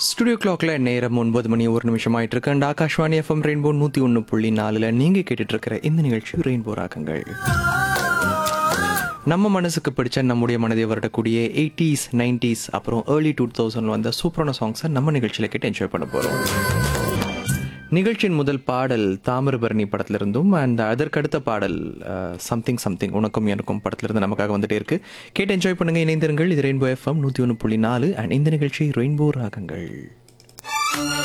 studio கிளாக்ல நேரம் ஒன்பது மணி ஒரு நிமிஷம் ஆயிட்டு இருக்கு அண்ட் ஆகாஷ்வாணி எஃப்எம் ரெயின்போ நூத்தி ஒன்று புள்ளி நாலுல நீங்க கேட்டுட்டு இருக்கிற இந்த நிகழ்ச்சி ரெயின்போ ராகங்கள் நம்ம மனசுக்கு பிடிச்ச நம்முடைய மனதை வருடக்கூடிய எயிட்டிஸ் நைன்டிஸ் அப்புறம் ஏர்லி டூ தௌசண்ட் வந்த சூப்பரான சாங்ஸை நம்ம நிகழ்ச்சியில கேட்டு என்ஜாய் பண்ண போறோம் நிகழ்ச்சியின் முதல் பாடல் தாமிரபரணி படத்திலிருந்தும் அண்ட் அதற்கடுத்த பாடல் சம்திங் சம்திங் உனக்கும் எனக்கும் படத்திலிருந்து நமக்காக வந்துட்டே இருக்கு கேட்டு என்ஜாய் பண்ணுங்க இணைந்திருங்கள் இது ரெயின்போ எஃப்எம் நூற்றி ஒன்று புள்ளி நாலு அண்ட் இந்த நிகழ்ச்சி ரெயின்போ ராகங்கள்